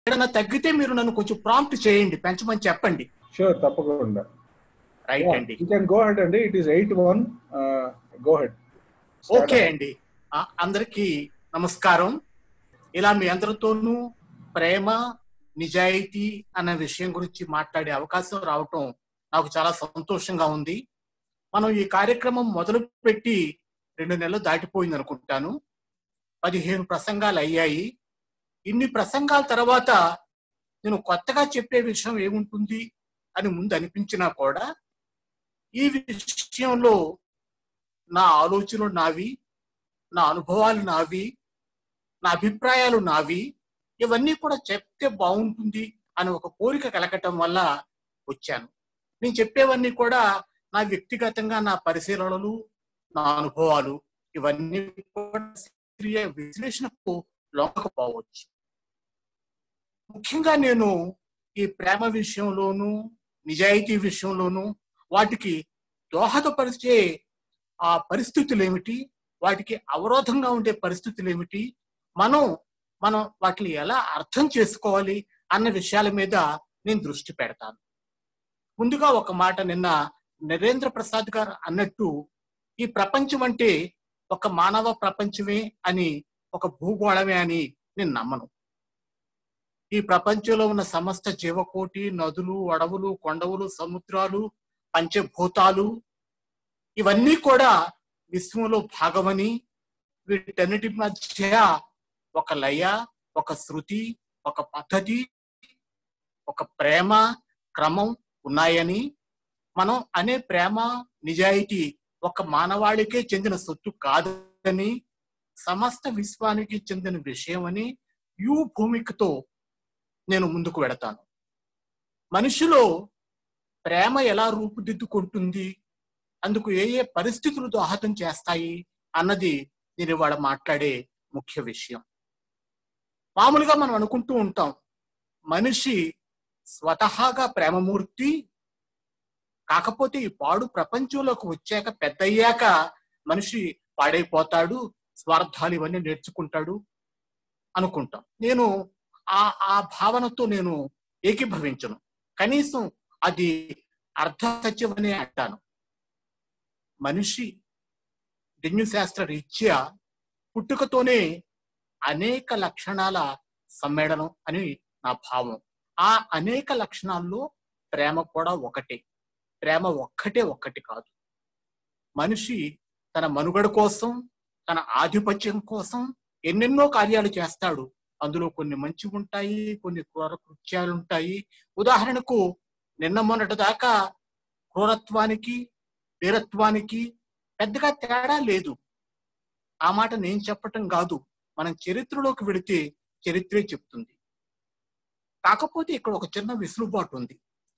ఏదైనా తగ్గితే మీరు నన్ను కొంచెం ప్రాంప్ట్ చేయండి పెంచమని చెప్పండి షూర్ తప్పకుండా రైట్ అండి యూ కెన్ గో హెడ్ అండి it is eight one go ahead okay అండి ఆ, అందరికీ నమస్కారం ఇలా మీ అందరితోనూ ప్రేమ నిజాయితీ అనే విషయం గురించి మాట్లాడే అవకాశం రావటం నాకు చాలా సంతోషంగా ఉంది మనం ఈ కార్యక్రమం మొదలు పెట్టి రెండు నెలలు దాటిపోయింది అనుకుంటాను పదిహేను ప్రసంగాలు అయ్యాయి ఇన్ని ప్రసంగాల తర్వాత నేను కొత్తగా చెప్పే విషయం ఏముంటుంది అని ముందు అనిపించినా కూడా ఈ విషయంలో నా ఆలోచనలు నావి నా అనుభవాలు నావి నా అభిప్రాయాలు నావి ఇవన్నీ కూడా చెప్తే బాగుంటుంది అని ఒక కోరిక కలగటం వల్ల వచ్చాను నేను చెప్పేవన్నీ కూడా నా వ్యక్తిగతంగా నా పరిశీలనలు నా అనుభవాలు ఇవన్నీ కూడా శాస్త్రీయ విశ్లేషణకు లొంగకపోవచ్చు ముఖ్యంగా నేను ఈ ప్రేమ విషయంలోనూ నిజాయితీ విషయంలోనూ వాటికి దోహదపరిచే ఆ పరిస్థితులు ఏమిటి వాటికి అవరోధంగా ఉండే పరిస్థితులు ఏమిటి మనం మనం వాటిని ఎలా అర్థం చేసుకోవాలి అన్న విషయాల మీద నేను దృష్టి పెడతాను ముందుగా ఒక మాట నిన్న నరేంద్ర ప్రసాద్ గారు అన్నట్టు ఈ ప్రపంచం అంటే ఒక మానవ ప్రపంచమే అని ఒక భూగోళమే అని నేను నమ్మను ఈ ప్రపంచంలో ఉన్న సమస్త జీవకోటి నదులు అడవులు కొండవులు సముద్రాలు పంచభూతాలు ఇవన్నీ కూడా విశ్వంలో భాగమని వీటన్నిటి మధ్య ఒక లయ ఒక శృతి ఒక పద్ధతి ఒక ప్రేమ క్రమం ఉన్నాయని మనం అనే ప్రేమ నిజాయితీ ఒక మానవాళికే చెందిన సొత్తు కాదని సమస్త విశ్వానికి చెందిన విషయం అని యు భూమికతో నేను ముందుకు వెడతాను మనిషిలో ప్రేమ ఎలా రూపుదిద్దుకుంటుంది అందుకు ఏ ఏ పరిస్థితులు దోహదం చేస్తాయి అన్నది నేను ఇవాళ మాట్లాడే ముఖ్య విషయం మామూలుగా మనం అనుకుంటూ ఉంటాం మనిషి స్వతహాగా ప్రేమమూర్తి కాకపోతే ఈ పాడు ప్రపంచంలోకి వచ్చాక పెద్దయ్యాక మనిషి పాడైపోతాడు స్వార్థాలు ఇవన్నీ నేర్చుకుంటాడు అనుకుంటాం నేను ఆ ఆ భావనతో నేను ఏకీభవించను కనీసం అది అర్ధ సత్యమనే అంటాను మనిషి జన్యుశాస్త్ర రీత్యా పుట్టుకతోనే అనేక లక్షణాల సమ్మేళనం అని నా భావం ఆ అనేక లక్షణాల్లో ప్రేమ కూడా ఒకటే ప్రేమ ఒక్కటే ఒక్కటి కాదు మనిషి తన మనుగడ కోసం తన ఆధిపత్యం కోసం ఎన్నెన్నో కార్యాలు చేస్తాడు అందులో కొన్ని మంచి ఉంటాయి కొన్ని క్రూర కృత్యాలు ఉంటాయి ఉదాహరణకు నిన్న మొన్నటి దాకా క్రూరత్వానికి వీరత్వానికి పెద్దగా తేడా లేదు ఆ మాట నేను చెప్పటం కాదు మనం చరిత్రలోకి వెళితే చరిత్రే చెప్తుంది కాకపోతే ఇక్కడ ఒక చిన్న విసులుబాటు ఉంది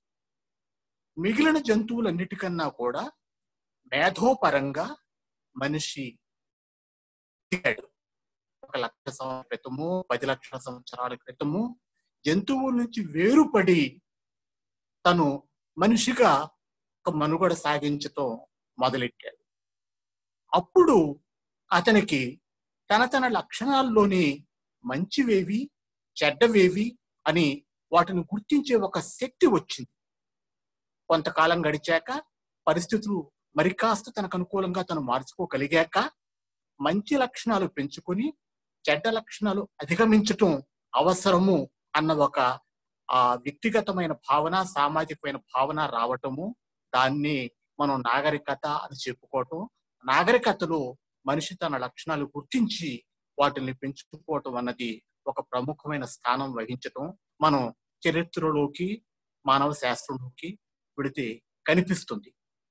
మిగిలిన జంతువులన్నిటికన్నా కూడా మేధోపరంగా మనిషి ఎదిగాడు. ఒక లక్ష సంవత్సరాల క్రితము పది లక్షల సంవత్సరాల క్రితము జంతువుల నుంచి వేరుపడి తను మనిషిగా ఒక మనుగడ సాగించటం మొదలెట్టాడు అప్పుడు అతనికి తన తన లక్షణాల్లోని మంచివేవి చెడ్డవేవి అని వాటిని గుర్తించే ఒక శక్తి వచ్చింది కొంతకాలం గడిచాక పరిస్థితులు మరి కాస్త తనకు అనుకూలంగా తను మార్చుకోగలిగాక మంచి లక్షణాలు పెంచుకొని చెడ్డ లక్షణాలు అధిగమించటం అవసరము అన్న ఒక ఆ వ్యక్తిగతమైన భావన సామాజికమైన భావన రావటము దాన్ని మనం నాగరికత అని చెప్పుకోవటం నాగరికతలో మనిషి తన లక్షణాలు గుర్తించి వాటిని పెంచుకోవటం అన్నది ఒక ప్రముఖమైన స్థానం వహించటం మనం చరిత్రలోకి మానవ శాస్త్రంలోకి విడితే కనిపిస్తుంది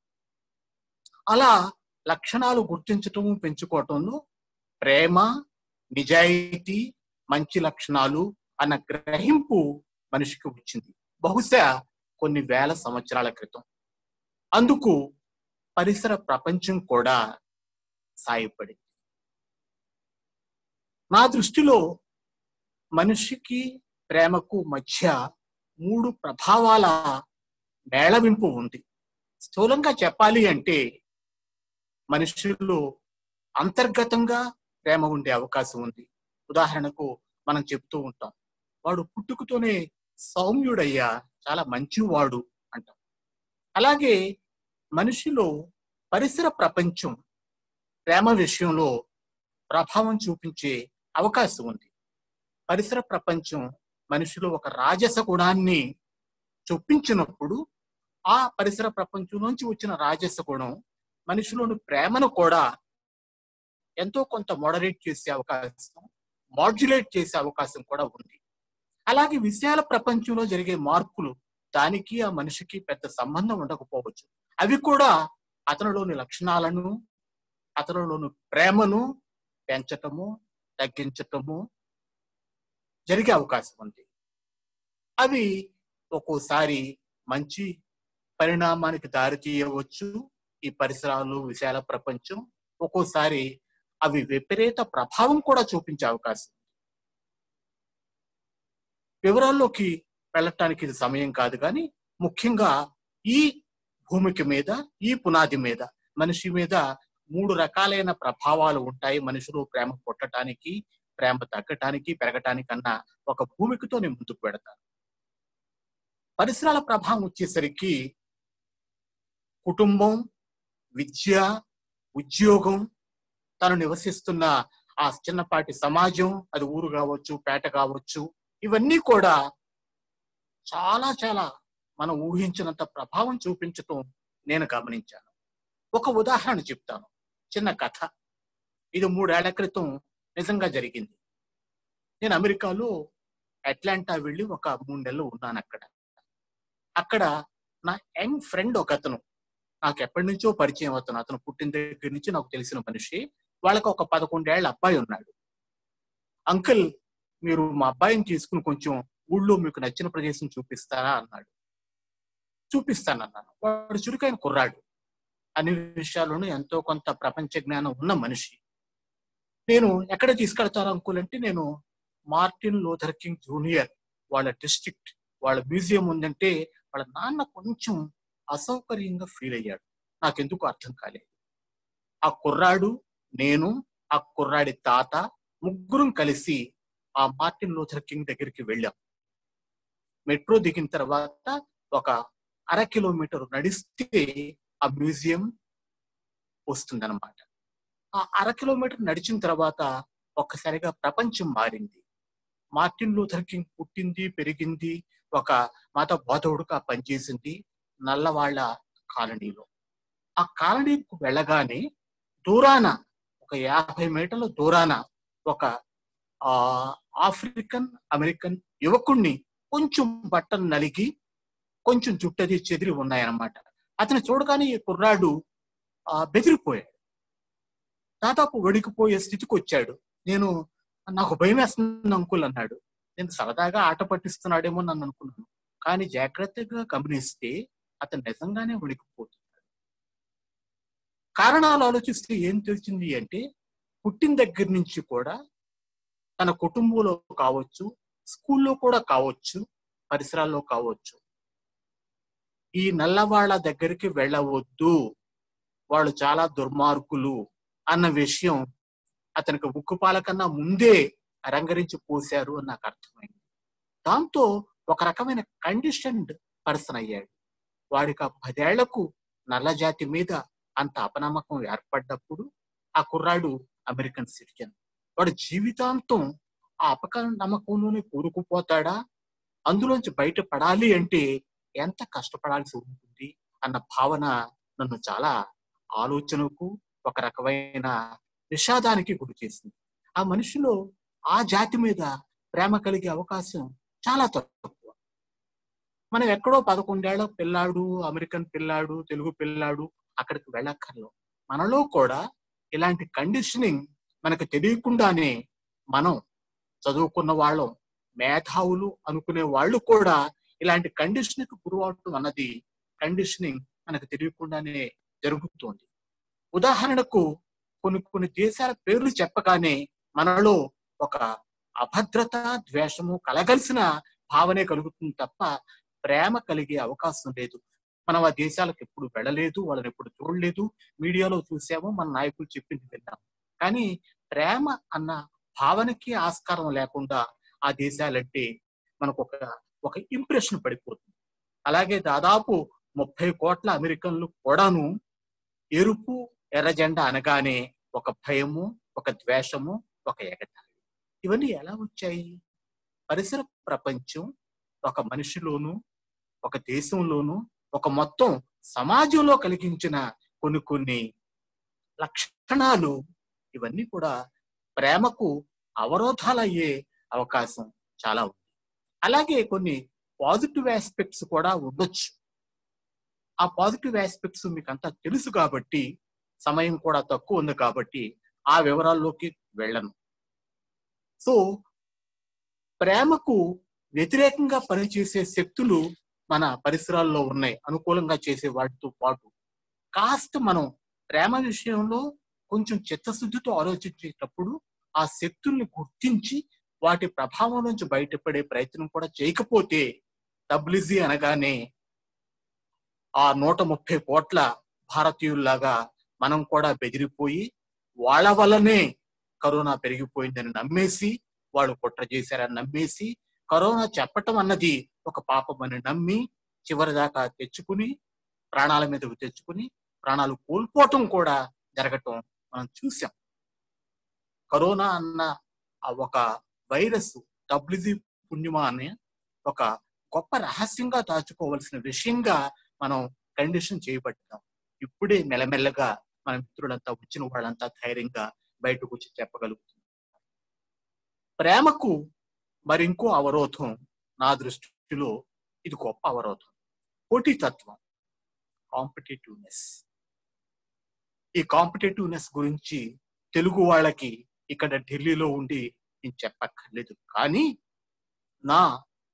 అలా లక్షణాలు గుర్తించటం పెంచుకోవటంలో ప్రేమ నిజాయితీ మంచి లక్షణాలు అన్న గ్రహింపు మనిషికి వచ్చింది బహుశా కొన్ని వేల సంవత్సరాల క్రితం అందుకు పరిసర ప్రపంచం కూడా సాయపడింది నా దృష్టిలో మనిషికి ప్రేమకు మధ్య మూడు ప్రభావాల మేళవింపు ఉంది స్థూలంగా చెప్పాలి అంటే మనుషుల్లో అంతర్గతంగా ప్రేమ ఉండే అవకాశం ఉంది ఉదాహరణకు మనం చెప్తూ ఉంటాం వాడు పుట్టుకతోనే సౌమ్యుడయ్యా చాలా మంచివాడు అంటాం అలాగే మనిషిలో పరిసర ప్రపంచం ప్రేమ విషయంలో ప్రభావం చూపించే అవకాశం ఉంది పరిసర ప్రపంచం మనిషిలో ఒక రాజస గుణాన్ని చొప్పించినప్పుడు ఆ పరిసర ప్రపంచం నుంచి వచ్చిన రాజస గుణం మనిషిలోని ప్రేమను కూడా ఎంతో కొంత మోడరేట్ చేసే అవకాశం మాడ్యులేట్ చేసే అవకాశం కూడా ఉంది అలాగే విశాల ప్రపంచంలో జరిగే మార్పులు దానికి ఆ మనిషికి పెద్ద సంబంధం ఉండకపోవచ్చు అవి కూడా అతనిలోని లక్షణాలను అతనిలోని ప్రేమను పెంచటము తగ్గించటము జరిగే అవకాశం ఉంది అవి ఒక్కోసారి మంచి పరిణామానికి దారి తీయవచ్చు ఈ పరిసరాలు విశాల ప్రపంచం ఒక్కోసారి అవి విపరీత ప్రభావం కూడా చూపించే అవకాశం ఉంది వివరాల్లోకి వెళ్ళటానికి ఇది సమయం కాదు కానీ ముఖ్యంగా ఈ భూమికి మీద ఈ పునాది మీద మనిషి మీద మూడు రకాలైన ప్రభావాలు ఉంటాయి మనిషిలో ప్రేమ పుట్టడానికి ప్రేమ తగ్గటానికి పెరగటానికన్నా ఒక భూమికతో నేను ముందుకు పెడతాను పరిసరాల ప్రభావం వచ్చేసరికి కుటుంబం విద్య ఉద్యోగం తను నివసిస్తున్న ఆ చిన్నపాటి సమాజం అది ఊరు కావచ్చు పేట కావచ్చు ఇవన్నీ కూడా చాలా చాలా మనం ఊహించినంత ప్రభావం చూపించటం నేను గమనించాను ఒక ఉదాహరణ చెప్తాను చిన్న కథ ఇది మూడేళ్ల క్రితం నిజంగా జరిగింది నేను అమెరికాలో అట్లాంటా వెళ్ళి ఒక మూడు నెలలు ఉన్నాను అక్కడ అక్కడ నా యంగ్ ఫ్రెండ్ ఒక అతను నాకు ఎప్పటి నుంచో పరిచయం అతను అతను పుట్టిన దగ్గర నుంచి నాకు తెలిసిన మనిషి వాళ్ళకి ఒక పదకొండేళ్ల అబ్బాయి ఉన్నాడు అంకుల్ మీరు మా అబ్బాయిని తీసుకుని కొంచెం ఊళ్ళో మీకు నచ్చిన ప్రదేశం చూపిస్తారా అన్నాడు చూపిస్తానన్నాను వాడు చురుకైన కుర్రాడు అన్ని విషయాల్లోనూ ఎంతో కొంత ప్రపంచ జ్ఞానం ఉన్న మనిషి నేను ఎక్కడ తీసుకెళ్తారు అంకుల్ అంటే నేను మార్టిన్ లూథర్ కింగ్ జూనియర్ వాళ్ళ డిస్ట్రిక్ట్ వాళ్ళ మ్యూజియం ఉందంటే వాళ్ళ నాన్న కొంచెం అసౌకర్యంగా ఫీల్ అయ్యాడు నాకెందుకు అర్థం కాలేదు ఆ కుర్రాడు నేను ఆ కుర్రాడి తాత ముగ్గురం కలిసి ఆ మార్టిన్ లూథర్ కింగ్ దగ్గరికి వెళ్ళాం మెట్రో దిగిన తర్వాత ఒక అర కిలోమీటర్ నడిస్తే ఆ మ్యూజియం వస్తుందన్నమాట ఆ అర కిలోమీటర్ నడిచిన తర్వాత ఒక్కసారిగా ప్రపంచం మారింది మార్టిన్ లూథర్ కింగ్ పుట్టింది పెరిగింది ఒక మత బోధవుడుగా పనిచేసింది నల్లవాళ్ల కాలనీలో ఆ కాలనీకి వెళ్ళగానే దూరాన ఒక యాభై మీటర్ల దూరాన ఒక ఆ ఆఫ్రికన్ అమెరికన్ యువకుణ్ణి కొంచెం బట్టలు నలిగి కొంచెం జుట్టది చెదిరి ఉన్నాయన్నమాట అతను చూడగానే ఈ కుర్రాడు ఆ బెదిరిపోయాడు దాదాపు వడికిపోయే స్థితికి వచ్చాడు నేను నాకు భయం వేస్తుంది అంకుల్ అన్నాడు నేను సరదాగా ఆట పట్టిస్తున్నాడేమో నన్ను అనుకున్నాను కానీ జాగ్రత్తగా గమనిస్తే అతను నిజంగానే వణికిపోతున్నాడు కారణాలు ఆలోచిస్తే ఏం తెలిసింది అంటే పుట్టిన దగ్గర నుంచి కూడా తన కుటుంబంలో కావచ్చు స్కూల్లో కూడా కావచ్చు పరిసరాల్లో కావచ్చు ఈ నల్లవాళ్ల దగ్గరికి వెళ్ళవద్దు వాళ్ళు చాలా దుర్మార్గులు అన్న విషయం అతనికి ఉక్కుపాల కన్నా ముందే రంగరించి పోశారు అని నాకు అర్థమైంది దాంతో ఒక రకమైన కండిషన్డ్ పర్సన్ అయ్యాడు వాడికి ఆ పదేళ్లకు నల్ల జాతి మీద అంత అపనమ్మకం ఏర్పడ్డప్పుడు ఆ కుర్రాడు అమెరికన్ సిటిజన్ వాడు జీవితాంతం ఆ అపక నమ్మకంలోనే కూరుకుపోతాడా అందులోంచి బయటపడాలి అంటే ఎంత కష్టపడాల్సి ఉంటుంది అన్న భావన నన్ను చాలా ఆలోచనకు ఒక రకమైన విషాదానికి గురి చేసింది ఆ మనిషిలో ఆ జాతి మీద ప్రేమ కలిగే అవకాశం చాలా తక్కువ మనం ఎక్కడో పదకొండేళ్ల పిల్లాడు అమెరికన్ పిల్లాడు తెలుగు పిల్లాడు అక్కడికి వెళ్ళక్కర్లో మనలో కూడా ఇలాంటి కండిషనింగ్ మనకు తెలియకుండానే మనం చదువుకున్న వాళ్ళం మేధావులు అనుకునే వాళ్ళు కూడా ఇలాంటి కండిషన్కి గురవటం అన్నది కండిషనింగ్ మనకు తెలియకుండానే జరుగుతోంది ఉదాహరణకు కొన్ని కొన్ని దేశాల పేర్లు చెప్పగానే మనలో ఒక అభద్రత ద్వేషము కలగలిసిన భావనే కలుగుతుంది తప్ప ప్రేమ కలిగే అవకాశం లేదు మనం ఆ దేశాలకు ఎప్పుడు వెళ్ళలేదు వాళ్ళని ఎప్పుడు చూడలేదు మీడియాలో చూసాము మన నాయకులు చెప్పింది విన్నాం కానీ ప్రేమ అన్న భావనకి ఆస్కారం లేకుండా ఆ దేశాలంటే మనకు ఒక ఒక ఇంప్రెషన్ పడిపోతుంది అలాగే దాదాపు ముప్పై కోట్ల అమెరికన్లు కూడాను ఎరుపు ఎర్ర జెండా అనగానే ఒక భయము ఒక ద్వేషము ఒక ఎగతాళి ఇవన్నీ ఎలా వచ్చాయి పరిసర ప్రపంచం ఒక మనిషిలోను ఒక దేశంలోను ఒక మొత్తం సమాజంలో కలిగించిన కొన్ని కొన్ని లక్షణాలు ఇవన్నీ కూడా ప్రేమకు అవరోధాలయ్యే అవకాశం చాలా ఉంది అలాగే కొన్ని పాజిటివ్ ఆస్పెక్ట్స్ కూడా ఉండొచ్చు ఆ పాజిటివ్ ఆస్పెక్ట్స్ మీకు అంతా తెలుసు కాబట్టి సమయం కూడా తక్కువ ఉంది కాబట్టి ఆ వివరాల్లోకి వెళ్ళను సో ప్రేమకు వ్యతిరేకంగా పనిచేసే శక్తులు మన పరిసరాల్లో ఉన్నాయి అనుకూలంగా చేసే వాటితో పాటు కాస్త మనం ప్రేమ విషయంలో కొంచెం చిత్తశుద్ధితో ఆలోచించేటప్పుడు ఆ శక్తుల్ని గుర్తించి వాటి ప్రభావం నుంచి బయటపడే ప్రయత్నం కూడా చేయకపోతే తబ్లిజీ అనగానే ఆ నూట ముప్పై కోట్ల భారతీయుల్లాగా మనం కూడా బెదిరిపోయి వాళ్ళ వల్లనే కరోనా పెరిగిపోయిందని నమ్మేసి వాళ్ళు కుట్ర చేశారని నమ్మేసి కరోనా చెప్పటం అన్నది ఒక పాపం అని నమ్మి చివరి దాకా తెచ్చుకుని ప్రాణాల మీదకు తెచ్చుకుని ప్రాణాలు కోల్పోవటం కూడా జరగటం మనం చూసాం కరోనా అన్న ఆ ఒక వైరస్ డబ్ల్యూజీ పుణ్యమా అనే ఒక గొప్ప రహస్యంగా దాచుకోవలసిన విషయంగా మనం కండిషన్ చేయబడ్డాం ఇప్పుడే మెల్లమెల్లగా మన మిత్రులంతా వచ్చిన వాళ్ళంతా ధైర్యంగా బయటకు వచ్చి చెప్పగలుగుతున్నారు ప్రేమకు మరి ఇంకో అవరోధం నా దృష్టిలో ఇది గొప్ప అవరోధం పోటీతత్వం కాంపిటేటివ్నెస్ ఈ కాంపిటేటివ్నెస్ గురించి తెలుగు వాళ్ళకి ఇక్కడ ఢిల్లీలో ఉండి నేను చెప్పక్కర్లేదు కానీ నా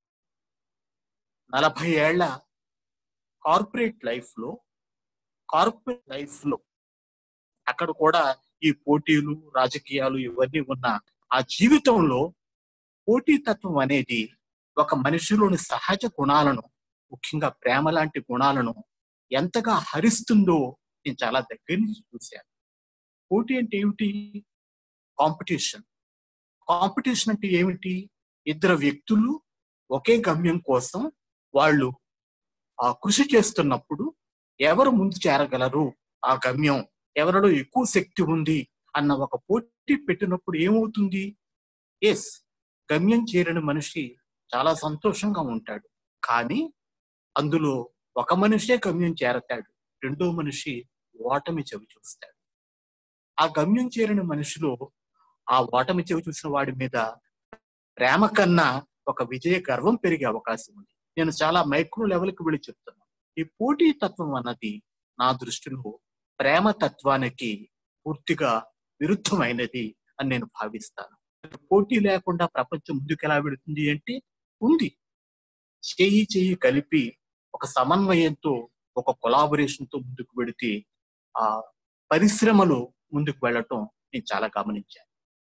నలభై ఏళ్ల కార్పొరేట్ లైఫ్ లో కార్పొరేట్ లైఫ్ లో అక్కడ కూడా ఈ పోటీలు రాజకీయాలు ఇవన్నీ ఉన్న ఆ జీవితంలో పోటీతత్వం అనేది ఒక మనిషిలోని సహజ గుణాలను ముఖ్యంగా ప్రేమ లాంటి గుణాలను ఎంతగా హరిస్తుందో నేను చాలా దగ్గర నుంచి చూశాను పోటీ అంటే ఏమిటి కాంపిటీషన్ కాంపిటీషన్ అంటే ఏమిటి ఇద్దరు వ్యక్తులు ఒకే గమ్యం కోసం వాళ్ళు ఆ కృషి చేస్తున్నప్పుడు ఎవరు ముందు చేరగలరు ఆ గమ్యం ఎవరిలో ఎక్కువ శక్తి ఉంది అన్న ఒక పోటీ పెట్టినప్పుడు ఏమవుతుంది ఎస్ గమ్యం చేరిన మనిషి చాలా సంతోషంగా ఉంటాడు కానీ అందులో ఒక మనిషే గమ్యం చేరతాడు రెండో మనిషి ఓటమి చెవి చూస్తాడు ఆ గమ్యం చేరిన మనిషిలో ఆ ఓటమి చెవి చూసిన వాడి మీద ప్రేమ కన్నా ఒక విజయ గర్వం పెరిగే అవకాశం ఉంది నేను చాలా మైక్రో లెవెల్కి వెళ్ళి చెప్తున్నాను ఈ పోటీ తత్వం అన్నది నా దృష్టిలో ప్రేమ తత్వానికి పూర్తిగా విరుద్ధమైనది అని నేను భావిస్తాను పోటీ లేకుండా ప్రపంచం ముందుకు ఎలా వెళుతుంది అంటే ఉంది చెయ్యి చెయ్యి కలిపి ఒక సమన్వయంతో ఒక కొలాబరేషన్ తో ముందుకు వెళితే ఆ పరిశ్రమలు ముందుకు వెళ్ళటం నేను చాలా గమనించాను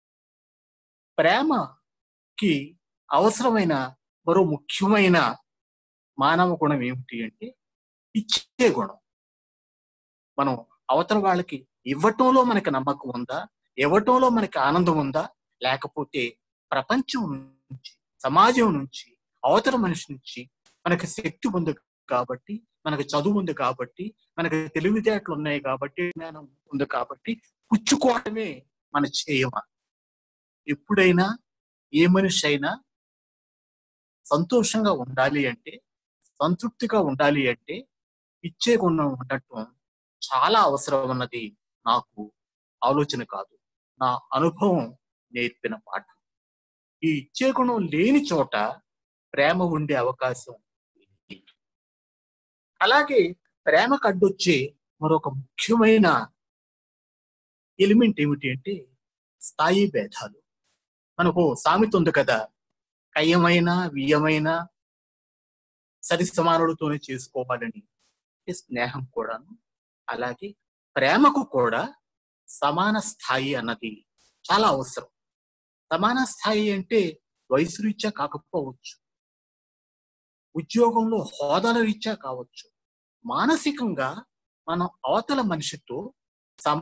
ప్రేమకి అవసరమైన మరో ముఖ్యమైన మానవ గుణం ఏమిటి అంటే ఇచ్చే గుణం మనం అవతల వాళ్ళకి ఇవ్వటంలో మనకి నమ్మకం ఉందా ఇవ్వటంలో మనకి ఆనందం ఉందా లేకపోతే ప్రపంచం నుంచి సమాజం నుంచి అవతల మనిషి నుంచి మనకి శక్తి ఉంది కాబట్టి మనకి చదువు ఉంది కాబట్టి మనకి తెలివితేటలు ఉన్నాయి కాబట్టి జ్ఞానం ఉంది కాబట్టి పుచ్చుకోవడమే మన చేయమ ఎప్పుడైనా ఏ మనిషి అయినా సంతోషంగా ఉండాలి అంటే సంతృప్తిగా ఉండాలి అంటే ఇచ్చే గుణం ఉండటం చాలా అవసరం అన్నది నాకు ఆలోచన కాదు నా అనుభవం నేర్పిన పాఠం ఈ ఇచ్చే గుణం లేని చోట ప్రేమ ఉండే అవకాశం ఉంది. అలాగే ప్రేమకు అడ్డొచ్చే మరొక ముఖ్యమైన ఎలిమెంట్ ఏమిటి అంటే స్థాయి భేదాలు మనకు సామెత ఉంది కదా కయ్యమైన వియ్యమైన సరి సమానుడితోనే చేసుకోవాలని ఈ స్నేహం కూడాను అలాగే ప్రేమకు కూడా సమాన స్థాయి అన్నది చాలా అవసరం సమాన స్థాయి అంటే వయసు రీత్యా కాకపోవచ్చు ఉద్యోగంలో హోదాల రీత్యా కావచ్చు మానసికంగా మనం అవతల మనిషితో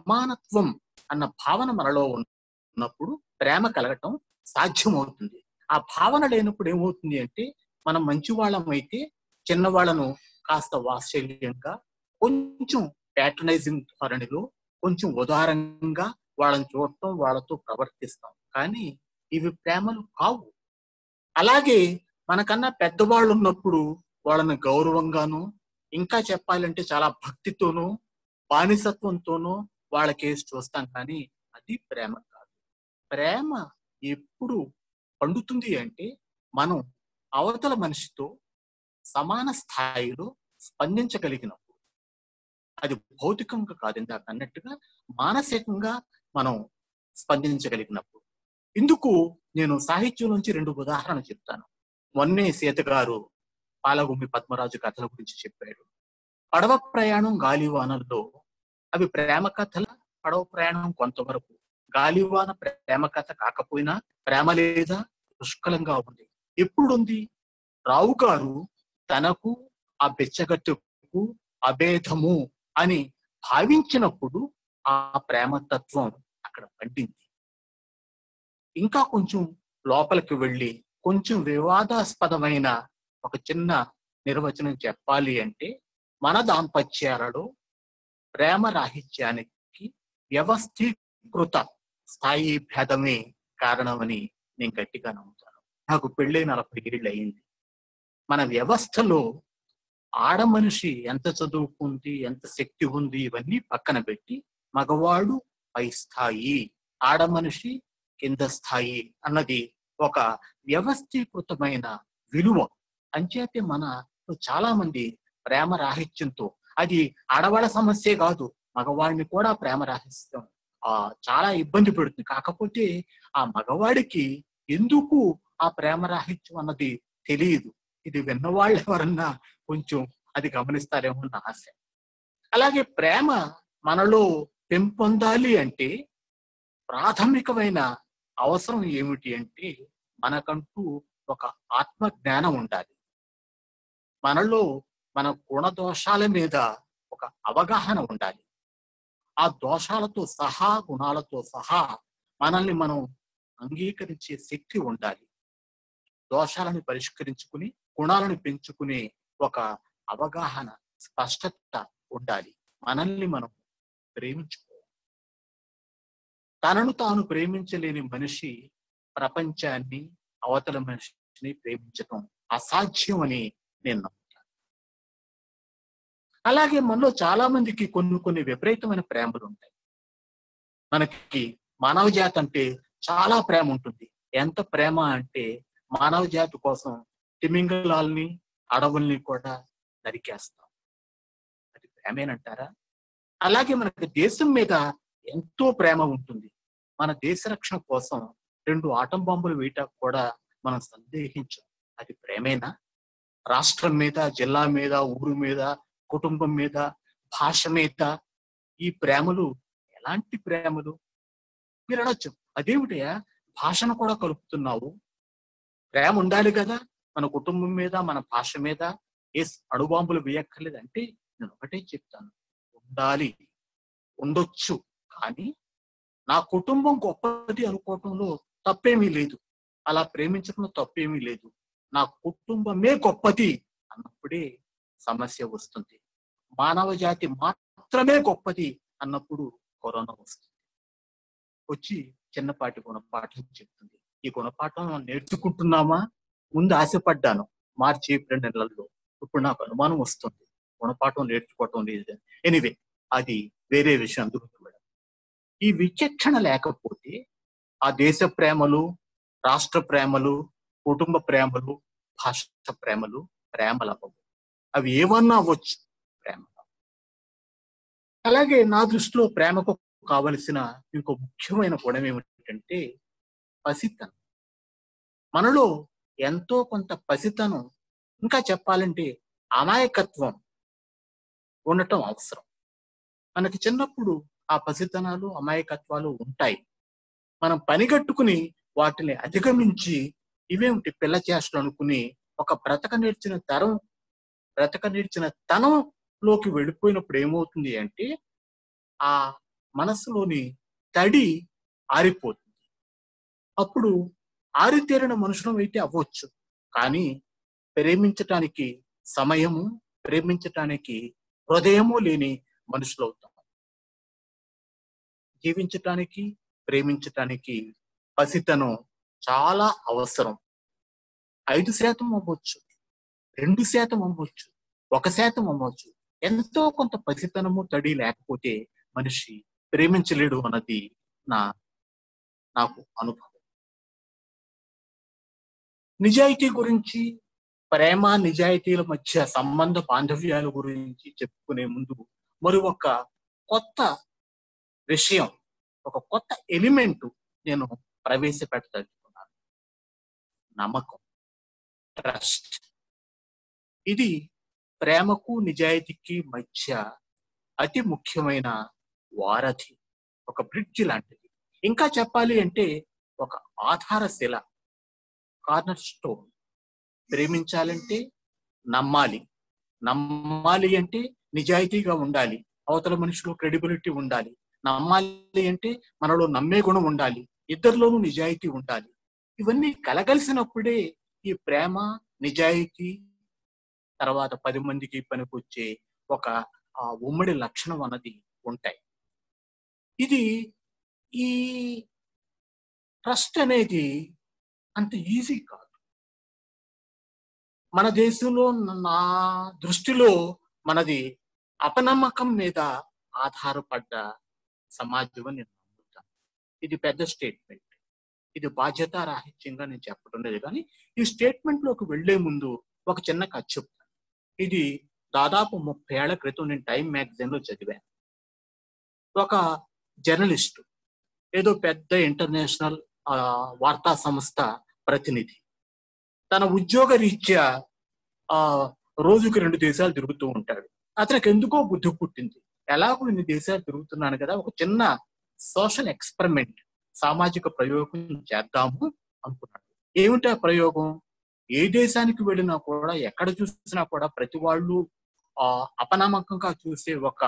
సమానత్వం అన్న భావన మనలో ఉన్నప్పుడు ప్రేమ కలగటం సాధ్యమవుతుంది ఆ భావన లేనప్పుడు ఏమవుతుంది అంటే మనం మంచి వాళ్ళం అయితే చిన్నవాళ్ళను కాస్త వాత్సల్యంగా కొంచెం ప్యాట్రనైజింగ్ ధోరణిలో కొంచెం ఉదారంగా వాళ్ళని చూడటం వాళ్ళతో ప్రవర్తిస్తాం కానీ ఇవి ప్రేమలు కావు అలాగే మనకన్నా పెద్దవాళ్ళు ఉన్నప్పుడు వాళ్ళని గౌరవంగాను ఇంకా చెప్పాలంటే చాలా భక్తితోనూ బానిసత్వంతోనూ వాళ్ళకేసి చూస్తాం కానీ అది ప్రేమ కాదు ప్రేమ ఎప్పుడు పండుతుంది అంటే మనం అవతల మనిషితో సమాన స్థాయిలో స్పందించగలిగినప్పుడు అది భౌతికంగా కాదు ఇందాక అన్నట్టుగా మానసికంగా మనం స్పందించగలిగినప్పుడు ఇందుకు నేను సాహిత్యం నుంచి రెండు ఉదాహరణలు చెప్తాను మొన్నే సీత గారు పాలగుమ్మి పద్మరాజు కథల గురించి చెప్పాడు పడవ ప్రయాణం గాలివానల్లో అవి ప్రేమ కథల పడవ ప్రయాణం కొంతవరకు గాలివాన ప్రేమ కథ కాకపోయినా ప్రేమ లేదా పుష్కలంగా ఉంది ఎప్పుడుంది రావు గారు తనకు ఆ బెచ్చగట్టుకు అభేదము అని భావించినప్పుడు ఆ ప్రేమతత్వం అక్కడ పండింది ఇంకా కొంచెం లోపలికి వెళ్ళి కొంచెం వివాదాస్పదమైన ఒక చిన్న నిర్వచనం చెప్పాలి అంటే మన దాంపత్యాలలో ప్రేమ రాహిత్యానికి వ్యవస్థీకృత స్థాయి భేదమే కారణమని నేను గట్టిగా నమ్ముతాను నాకు పెళ్ళై నలభై ఏళ్ళు అయింది మన వ్యవస్థలో ఆడ మనిషి ఎంత చదువుకుంది ఎంత శక్తి ఉంది ఇవన్నీ పక్కన పెట్టి మగవాడు పై స్థాయి ఆడ మనిషి కింద స్థాయి అన్నది ఒక వ్యవస్థీకృతమైన విలువ అంచేతే మన చాలా మంది ప్రేమ రాహిత్యంతో అది ఆడవాళ్ళ సమస్యే కాదు మగవాడిని కూడా ప్రేమ రాహిత్యం ఆ చాలా ఇబ్బంది పెడుతుంది కాకపోతే ఆ మగవాడికి ఎందుకు ఆ ప్రేమ రాహిత్యం అన్నది తెలియదు ఇది విన్నవాళ్ళు ఎవరన్నా కొంచెం అది గమనిస్తారేమో నా ఆశ అలాగే ప్రేమ మనలో పెంపొందాలి అంటే ప్రాథమికమైన అవసరం ఏమిటి అంటే మనకంటూ ఒక ఆత్మ జ్ఞానం ఉండాలి మనలో మన గుణదోషాల మీద ఒక అవగాహన ఉండాలి ఆ దోషాలతో సహా గుణాలతో సహా మనల్ని మనం అంగీకరించే శక్తి ఉండాలి దోషాలను పరిష్కరించుకుని గుణాలను పెంచుకునే ఒక అవగాహన స్పష్టత ఉండాలి మనల్ని మనం ప్రేమించుకోవాలి తనను తాను ప్రేమించలేని మనిషి ప్రపంచాన్ని అవతల మనిషిని ప్రేమించడం అసాధ్యం అని నేను నమ్ముతాను అలాగే మనలో చాలా మందికి కొన్ని కొన్ని విపరీతమైన ప్రేమలు ఉంటాయి మనకి మానవ జాతి అంటే చాలా ప్రేమ ఉంటుంది ఎంత ప్రేమ అంటే మానవ జాతి కోసం తిమింగలాల్ని అడవుల్ని కూడా నరికేస్తాం అది ప్రేమేనంటారా అలాగే మనకి దేశం మీద ఎంతో ప్రేమ ఉంటుంది మన దేశ రక్షణ కోసం రెండు ఆటం బాంబులు వేయటం కూడా మనం సందేహించాం అది ప్రేమేనా రాష్ట్రం మీద జిల్లా మీద ఊరు మీద కుటుంబం మీద భాష మీద ఈ ప్రేమలు ఎలాంటి ప్రేమలు మీరు అనొచ్చు అదేమిటయా భాషను కూడా కలుపుతున్నావు ప్రేమ ఉండాలి కదా మన కుటుంబం మీద మన భాష మీద ఏ అణుబాంబులు వేయక్కర్లేదు అంటే నేను ఒకటే చెప్తాను ఉండాలి ఉండొచ్చు కానీ నా కుటుంబం గొప్పది అనుకోవటంలో తప్పేమీ లేదు అలా ప్రేమించడంలో తప్పేమీ లేదు నా కుటుంబమే గొప్పది అన్నప్పుడే సమస్య వస్తుంది మానవ జాతి మాత్రమే గొప్పది అన్నప్పుడు కరోనా వస్తుంది వచ్చి చిన్నపాటి గుణపాఠం చెప్తుంది ఈ గుణపాఠం నేర్చుకుంటున్నామా ముందు ఆశపడ్డాను మార్చి ఏప్రిల్ నెలల్లో ఇప్పుడు నాకు అనుమానం వస్తుంది గుణపాఠం నేర్చుకోవటం లేదు ఎనివే అది వేరే విషయం అందుకు ఈ విచక్షణ లేకపోతే ఆ దేశ ప్రేమలు రాష్ట్ర ప్రేమలు కుటుంబ ప్రేమలు భాష ప్రేమలు ప్రేమలు అవ్వవు అవి ఏమన్నా అవ్వచ్చు ప్రేమ అలాగే నా దృష్టిలో ప్రేమకు కావలసిన ఇంకో ముఖ్యమైన గుణం ఏమిటంటే పసితనం మనలో ఎంతో కొంత పసితనం ఇంకా చెప్పాలంటే అమాయకత్వం ఉండటం అవసరం మనకి చిన్నప్పుడు ఆ పసితనాలు అమాయకత్వాలు ఉంటాయి మనం పనిగట్టుకుని వాటిని అధిగమించి ఇవేమిటి పిల్ల చేష్టలు అనుకుని ఒక బ్రతక నేర్చిన తరం బ్రతక నేర్చిన తనంలోకి వెళ్ళిపోయినప్పుడు ఏమవుతుంది అంటే ఆ మనసులోని తడి ఆరిపోతుంది అప్పుడు ఆరితేరిన మనుషులం అయితే అవ్వచ్చు కానీ ప్రేమించటానికి సమయము ప్రేమించటానికి హృదయము లేని మనుషులు అవుతాం జీవించటానికి ప్రేమించటానికి పసితనం చాలా అవసరం ఐదు శాతం అవ్వచ్చు రెండు శాతం అవ్వచ్చు ఒక శాతం అవ్వచ్చు ఎంతో కొంత పసితనము తడి లేకపోతే మనిషి ప్రేమించలేడు అన్నది నా నాకు అనుభవం నిజాయితీ గురించి ప్రేమ నిజాయితీల మధ్య సంబంధ బాంధవ్యాల గురించి చెప్పుకునే ముందు మరి ఒక కొత్త విషయం ఒక కొత్త ఎలిమెంట్ నేను ప్రవేశపెట్టదలుచుకున్నాను నమ్మకం ట్రస్ట్ ఇది ప్రేమకు నిజాయితీకి మధ్య అతి ముఖ్యమైన వారధి ఒక బ్రిడ్జ్ లాంటిది ఇంకా చెప్పాలి అంటే ఒక ఆధారశిల కార్నర్ స్టోన్ ప్రేమించాలంటే నమ్మాలి నమ్మాలి అంటే నిజాయితీగా ఉండాలి అవతల మనిషిలో క్రెడిబిలిటీ ఉండాలి నమ్మాలి అంటే మనలో నమ్మే గుణం ఉండాలి ఇద్దరిలోనూ నిజాయితీ ఉండాలి ఇవన్నీ కలగలిసినప్పుడే ఈ ప్రేమ నిజాయితీ తర్వాత పది మందికి పనికొచ్చే ఒక ఆ ఉమ్మడి లక్షణం అన్నది ఉంటాయి ఇది ఈ ట్రస్ట్ అనేది అంత ఈజీ కాదు మన దేశంలో నా దృష్టిలో మనది అపనమ్మకం మీద ఆధారపడ్డ సమాజం అని నేను నమ్ముతాను ఇది పెద్ద స్టేట్మెంట్ ఇది బాధ్యత రాహిత్యంగా నేను చెప్పడం లేదు కానీ ఈ స్టేట్మెంట్ లోకి వెళ్లే ముందు ఒక చిన్న కథ చెప్తాను ఇది దాదాపు ముప్పై ఏళ్ల క్రితం నేను టైం మ్యాగజైన్ లో చదివాను ఒక జర్నలిస్ట్ ఏదో పెద్ద ఇంటర్నేషనల్ వార్తా సంస్థ ప్రతినిధి తన ఉద్యోగ రీత్యా ఆ రోజుకి రెండు దేశాలు తిరుగుతూ ఉంటాడు అతనికి ఎందుకో బుద్ధి పుట్టింది ఎలాగో ఇన్ని దేశాలు తిరుగుతున్నాను కదా ఒక చిన్న సోషల్ ఎక్స్పెరిమెంట్ సామాజిక ప్రయోగం చేద్దాము అనుకున్నాడు ఏమిటి ఆ ప్రయోగం ఏ దేశానికి వెళ్ళినా కూడా ఎక్కడ చూసినా కూడా ప్రతి వాళ్ళు ఆ అపనమ్మకంగా చూసే ఒక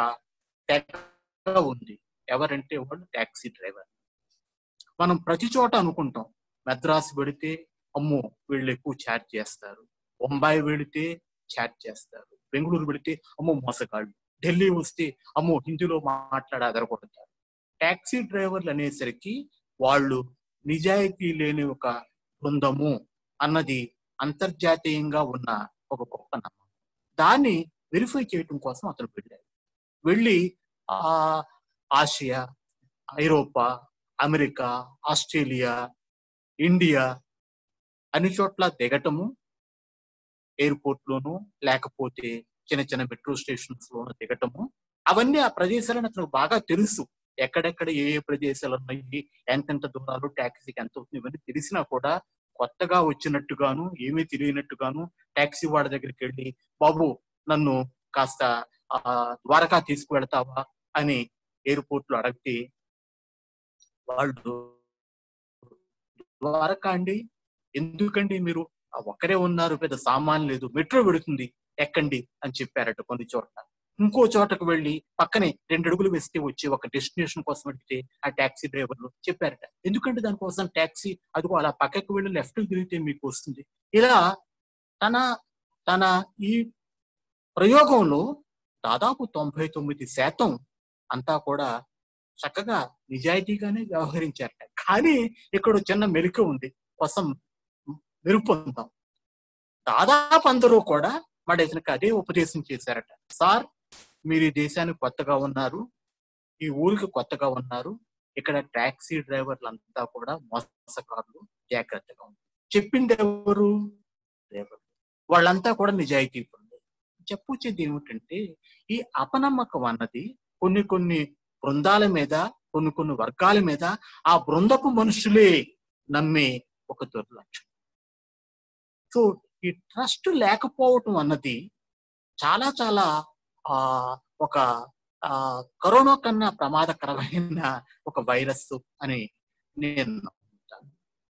తెగ ఉంది ఎవరంటే వాళ్ళు ట్యాక్సీ డ్రైవర్ మనం ప్రతి చోట అనుకుంటాం మద్రాసు వెళితే అమ్మో వీళ్ళు ఎక్కువ ఛార్జ్ చేస్తారు బొంబాయి వెళితే ఛార్జ్ చేస్తారు బెంగళూరు వెళితే అమ్మో మోసగాళ్ళు ఢిల్లీ వస్తే అమ్మో హిందీలో మాట్లాడి అదరగొడతారు ట్యాక్సీ డ్రైవర్లు అనేసరికి వాళ్ళు నిజాయితీ లేని ఒక బృందము అన్నది అంతర్జాతీయంగా ఉన్న ఒక గొప్ప నమ్మకం దాన్ని వెరిఫై చేయటం కోసం అతను వెళ్ళాడు వెళ్ళి ఆ ఆసియా ఐరోపా అమెరికా ఆస్ట్రేలియా ఇండియా అన్ని చోట్ల దిగటము ఎయిర్పోర్ట్ లోను లేకపోతే చిన్న చిన్న మెట్రో స్టేషన్స్ లోను దిగటము అవన్నీ ఆ ప్రదేశాలను అతను బాగా తెలుసు ఎక్కడెక్కడ ఏ ఏ ప్రదేశాలు ఉన్నాయి ఎంతెంత దూరాలు ట్యాక్సీకి ఎంత అవుతుంది ఇవన్నీ తెలిసినా కూడా కొత్తగా వచ్చినట్టుగాను ఏమీ తెలియనట్టుగాను ట్యాక్సీ వాడి దగ్గరికి వెళ్ళి బాబు నన్ను కాస్త ఆ ద్వారకా తీసుకువెళ్తావా అని ఎయిర్పోర్ట్ లో అడిగితే వాళ్ళు ద్వారకా అండి ఎందుకండి మీరు ఒక్కరే ఉన్నారు పెద్ద సామాన్ లేదు మెట్రో పెడుతుంది ఎక్కండి అని చెప్పారట కొన్ని చోట్ల ఇంకో చోటకు వెళ్ళి పక్కనే రెండు అడుగులు వేస్తే వచ్చి ఒక డెస్టినేషన్ కోసం అడిగితే ఆ ట్యాక్సీ డ్రైవర్లు చెప్పారట ఎందుకంటే దానికోసం ట్యాక్సీ అదిగో అలా పక్కకు వెళ్ళి లెఫ్ట్ తిరిగితే మీకు వస్తుంది ఇలా తన తన ఈ ప్రయోగంలో దాదాపు తొంభై తొమ్మిది శాతం అంతా కూడా చక్కగా నిజాయితీగానే వ్యవహరించారట కానీ ఇక్కడ చిన్న మెరుక ఉంది కోసం మెరుపొందాం దాదాపు అందరూ కూడా మన ఇతనికి అదే ఉపదేశం చేశారట సార్ మీరు ఈ దేశానికి కొత్తగా ఉన్నారు ఈ ఊరికి కొత్తగా ఉన్నారు ఇక్కడ టాక్సీ డ్రైవర్లు అంతా కూడా మోసకారులు జాగ్రత్తగా ఉంది చెప్పింది ఎవరు డ్రైవర్ వాళ్ళంతా కూడా నిజాయితీ పొందారు చెప్పొచ్చేది ఏమిటంటే ఈ అపనమ్మకం అన్నది కొన్ని కొన్ని బృందాల మీద కొన్ని కొన్ని వర్గాల మీద ఆ బృందపు మనుషులే నమ్మే ఒక దుర్లక్షణం సో ఈ ట్రస్ట్ లేకపోవటం అన్నది చాలా చాలా ఆ ఒక ఆ కరోనా కన్నా ప్రమాదకరమైన ఒక వైరస్ అని నేను నమ్ముతాను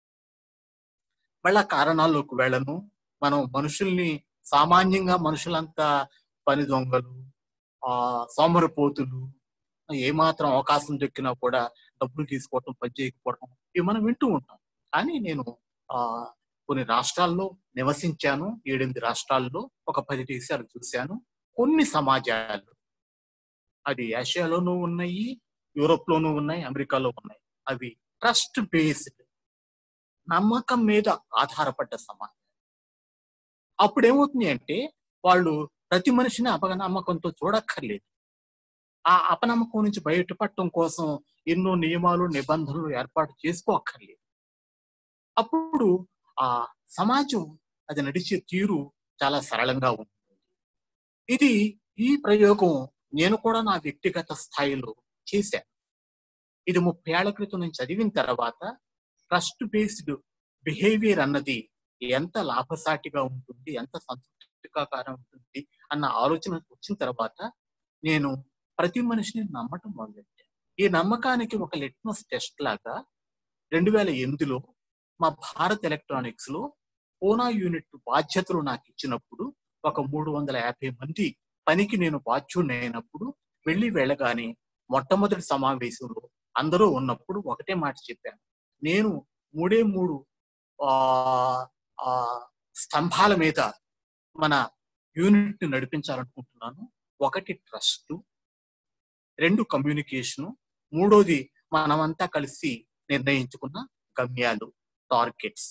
మళ్ళా కారణాల్లోకి వెళ్ళను మనం మనుషుల్ని సామాన్యంగా మనుషులంతా పని దొంగలు ఆ సోమరిపోతులు ఏమాత్రం అవకాశం దొక్కినా కూడా డబ్బులు తీసుకోవటం పని చేయకపోవడం ఇవి మనం వింటూ ఉంటాం కానీ నేను ఆ కొన్ని రాష్ట్రాల్లో నివసించాను ఏడెనిమిది రాష్ట్రాల్లో ఒక పది దేశాలు చూశాను కొన్ని సమాజాలు అది ఏషియాలోనూ ఉన్నాయి యూరోప్ లోనూ ఉన్నాయి అమెరికాలో ఉన్నాయి అవి ట్రస్ట్ బేస్డ్ నమ్మకం మీద ఆధారపడ్డ సమాజం అప్పుడు ఏమవుతుంది అంటే వాళ్ళు ప్రతి మనిషిని అపనమ్మకంతో చూడక్కర్లేదు ఆ అపనమ్మకం నుంచి బయటపడటం కోసం ఎన్నో నియమాలు నిబంధనలు ఏర్పాటు చేసుకోక్కర్లేదు అప్పుడు ఆ సమాజం అది నడిచే తీరు చాలా సరళంగా ఉంటుంది ఇది ఈ ప్రయోగం నేను కూడా నా వ్యక్తిగత స్థాయిలో చేశాను ఇది ముప్పై ఏళ్ల క్రితం నేను చదివిన తర్వాత ట్రస్ట్ బేస్డ్ బిహేవియర్ అన్నది ఎంత లాభసాటిగా ఉంటుంది ఎంత సంతృప్తికరంగా ఉంటుంది అన్న ఆలోచన వచ్చిన తర్వాత నేను ప్రతి మనిషిని నమ్మటం మొదలెట్టాను ఈ నమ్మకానికి ఒక లిట్మస్ టెస్ట్ లాగా రెండు వేల ఎనిమిదిలో మా భారత్ ఎలక్ట్రానిక్స్ లో పూనా యూనిట్ బాధ్యతలు నాకు ఇచ్చినప్పుడు ఒక మూడు వందల యాభై మంది పనికి నేను బాధ్యుడిని అయినప్పుడు వెళ్ళి వెళ్ళగానే మొట్టమొదటి సమావేశంలో అందరూ ఉన్నప్పుడు ఒకటే మాట చెప్పాను నేను మూడే మూడు ఆ ఆ స్తంభాల మీద మన యూనిట్ ని నడిపించాలనుకుంటున్నాను ఒకటి ట్రస్ట్ రెండు కమ్యూనికేషన్ మూడోది మనమంతా కలిసి నిర్ణయించుకున్న గమ్యాలు టార్గెట్స్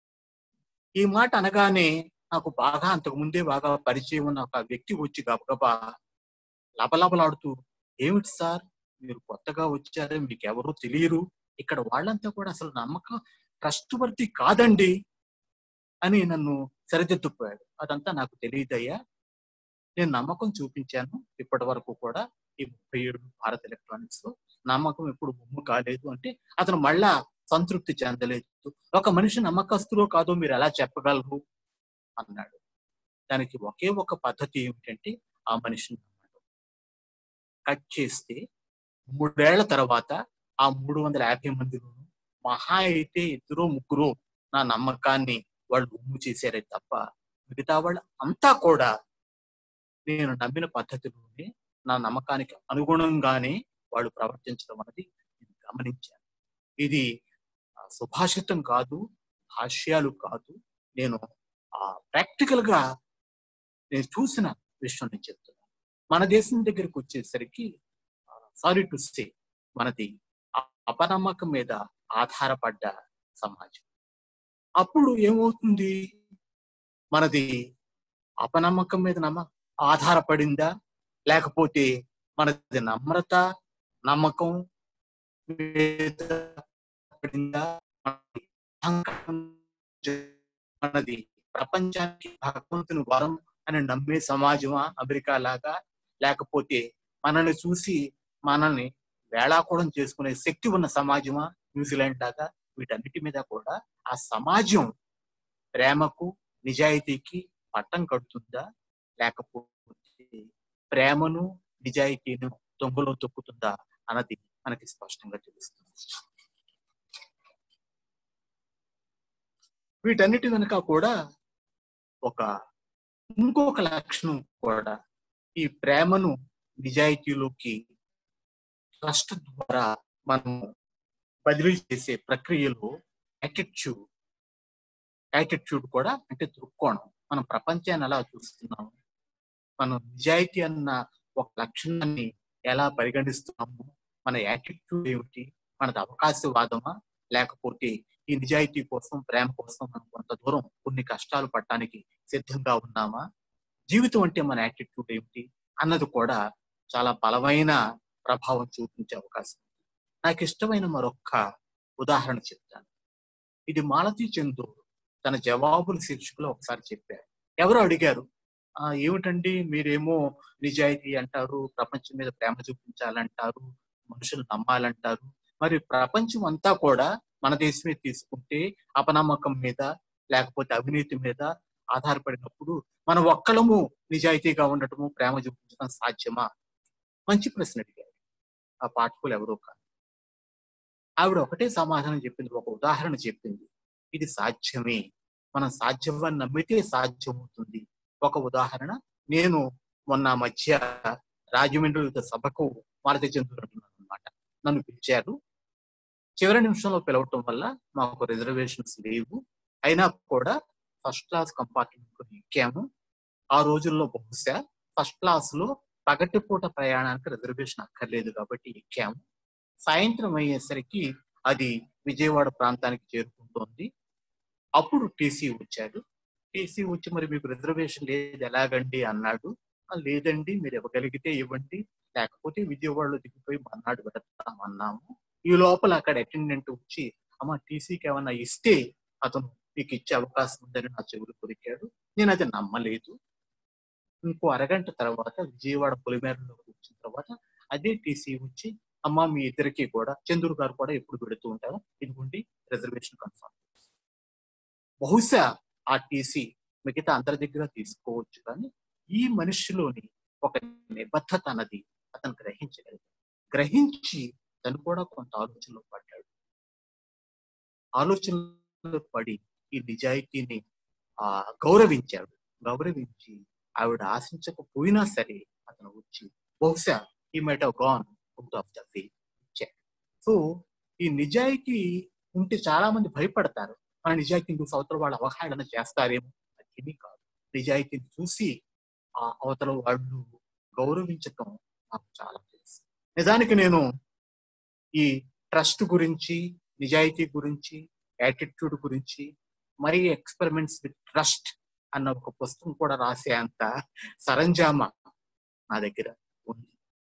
ఈ మాట అనగానే నాకు బాగా అంతకు ముందే బాగా పరిచయం ఉన్న ఒక వ్యక్తి వచ్చి గబగబా లబలబలాడుతూ ఏమిటి సార్ మీరు కొత్తగా వచ్చారే మీకు ఎవరు తెలియరు ఇక్కడ వాళ్ళంతా కూడా అసలు నమ్మకం ట్రస్ట్ వర్తి కాదండి అని నన్ను సరిదిద్దుపోయాడు అదంతా నాకు తెలియదయ్యా నేను నమ్మకం చూపించాను ఇప్పటి వరకు కూడా ఈ ముప్పై ఏడు భారత్ ఎలక్ట్రానిక్స్ లో నమ్మకం ఎప్పుడు బొమ్మ కాలేదు అంటే అతను మళ్ళా సంతృప్తి చెందలేదు ఒక మనిషి నమ్మకస్తులో కాదో మీరు ఎలా చెప్పగలరు అన్నాడు దానికి ఒకే ఒక పద్ధతి ఏమిటంటే ఆ మనిషిని నమ్మడం కట్ చేస్తే మూడేళ్ల తర్వాత ఆ మూడు వందల యాభై మందిలోనూ మహా అయితే ఇద్దరు ముగ్గురు నా నమ్మకాన్ని వాళ్ళు ఉమ్ము చేశారే తప్ప మిగతా వాళ్ళు అంతా కూడా నేను నమ్మిన పద్ధతిలోనే నా నమ్మకానికి అనుగుణంగానే వాళ్ళు ప్రవర్తించడం అనేది నేను గమనించాను ఇది సుభాషితం కాదు భాష్యాలు కాదు నేను ప్రాక్టికల్ గా నేను చూసిన విషయం నేను చెప్తున్నాను మన దేశం దగ్గరికి వచ్చేసరికి సారీ టు సే మనది అపనమ్మకం మీద ఆధారపడ్డ సమాజం అప్పుడు ఏమవుతుంది మనది అపనమ్మకం మీద నమ్మ ఆధారపడిందా లేకపోతే మనది నమ్రత నమ్మకం మీద పడిందా మనది ప్రపంచానికి భగవంతుని వరం అని నమ్మే సమాజమా అమెరికా లాగా లేకపోతే మనల్ని చూసి మనల్ని వేళాకోళం చేసుకునే శక్తి ఉన్న సమాజమా న్యూజిలాండ్ లాగా వీటన్నిటి మీద కూడా ఆ సమాజం ప్రేమకు నిజాయితీకి పట్టం కడుతుందా లేకపోతే ప్రేమను నిజాయితీను దొంగలో తొక్కుతుందా అన్నది మనకి స్పష్టంగా తెలుస్తుంది వీటన్నిటి వెనుక కూడా ఒక ఇంకొక లక్షణం కూడా ఈ ప్రేమను నిజాయితీలోకి ట్రస్ట్ ద్వారా మనం బదిలీ చేసే ప్రక్రియలో యాటిట్యూడ్ యాటిట్యూడ్ కూడా అంటే దృక్కోణం మనం ప్రపంచాన్ని ఎలా చూస్తున్నాము మనం నిజాయితీ అన్న ఒక లక్షణాన్ని ఎలా పరిగణిస్తున్నాము మన యాటిట్యూడ్ ఏమిటి మనది అవకాశవాదమా లేకపోతే ఈ నిజాయితీ కోసం ప్రేమ కోసం మనం కొంత దూరం కొన్ని కష్టాలు పడటానికి సిద్ధంగా ఉన్నామా జీవితం అంటే మన యాటిట్యూడ్ ఏమిటి అన్నది కూడా చాలా బలమైన ప్రభావం చూపించే అవకాశం ఉంది నాకు ఇష్టమైన మరొక్క ఉదాహరణ చెప్తాను ఇది మాలతీ చందూర్ తన జవాబుల శీర్షికలో ఒకసారి చెప్పారు ఎవరు అడిగారు ఆ ఏమిటండి మీరేమో నిజాయితీ అంటారు ప్రపంచం మీద ప్రేమ చూపించాలంటారు మనుషులు నమ్మాలంటారు మరి ప్రపంచం అంతా కూడా మన దేశమే తీసుకుంటే అపనమ్మకం మీద లేకపోతే అవినీతి మీద ఆధారపడినప్పుడు మన ఒక్కలము నిజాయితీగా ఉండటము ప్రేమ చూపించడం సాధ్యమా మంచి ప్రశ్న అడిగారు ఆ పాఠకులు ఎవరో కాదు ఆవిడ ఒకటే సమాధానం చెప్పింది ఒక ఉదాహరణ చెప్పింది ఇది సాధ్యమే మనం సాధ్యమని నమ్మితే సాధ్యమవుతుంది ఒక ఉదాహరణ నేను మొన్న మధ్య రాజమండ్రి సభకు మాలతి చెందుతున్నాను అనమాట నన్ను పిలిచారు చివరి నిమిషంలో పిలవటం వల్ల మాకు రిజర్వేషన్స్ లేవు అయినా కూడా ఫస్ట్ క్లాస్ కంపార్ట్మెంట్ ఎక్కాము ఆ రోజుల్లో బహుశా ఫస్ట్ క్లాస్ లో పగటిపూట ప్రయాణానికి రిజర్వేషన్ అక్కర్లేదు కాబట్టి ఎక్కాము సాయంత్రం అయ్యేసరికి అది విజయవాడ ప్రాంతానికి చేరుకుంటోంది అప్పుడు టీసీ వచ్చాడు టీసీ వచ్చి మరి మీకు రిజర్వేషన్ లేదు ఎలాగండి అన్నాడు "ఆ, లేదండి మీరు ఇవ్వగలిగితే ఇవ్వండి లేకపోతే విజయవాడలో దిగిపోయి మన్నాడు పెడతాం అన్నాము ఈ లోపల అక్కడ అటెండెంట్ వచ్చి అమ్మ టీసీకి ఏమన్నా ఇస్తే అతను మీకు ఇచ్చే అవకాశం ఉందని నా చెవులు కొరికాడు నేను అది నమ్మలేదు ఇంకో అరగంట తర్వాత విజయవాడ పొలిమేరలో వచ్చిన తర్వాత అదే టీసీ వచ్చి అమ్మ మీ ఇద్దరికి కూడా చంద్రు గారు కూడా ఎప్పుడు పెడుతూ ఉంటారు ఇదిగోండి రిజర్వేషన్ కన్ఫర్మ్ బహుశా ఆ టీసీ మిగతా అందరి దగ్గర తీసుకోవచ్చు కానీ ఈ మనిషిలోని ఒక నిబద్ధత అన్నది అతను గ్రహించగలిగాడు గ్రహించి తను కూడా కొంత ఆలోచనలో పడ్డాడు ఆలోచనలో పడి ఈ నిజాయితీని ఆ గౌరవించాడు గౌరవించి ఆవిడ ఆశించకపోయినా సరే అతను వచ్చి బహుశా ఈ might have gone out of the way ఇచ్చాడు సో ఈ నిజాయితీ ఉంటే చాలా మంది భయపడతారు మన నిజాయితీని చూసి అవతల వాళ్ళు అవహేళన చేస్తారేమో అది కాదు నిజాయితీని చూసి ఆ అవతల వాళ్ళు గౌరవించటం నాకు చాలా తెలుసు నిజానికి నేను ఈ ట్రస్ట్ గురించి నిజాయితీ గురించి యాటిట్యూడ్ గురించి మై ఎక్స్పెరిమెంట్స్ విత్ ట్రస్ట్ అన్న ఒక పుస్తకం కూడా రాసే అంత సరంజామా నా దగ్గర ఉంది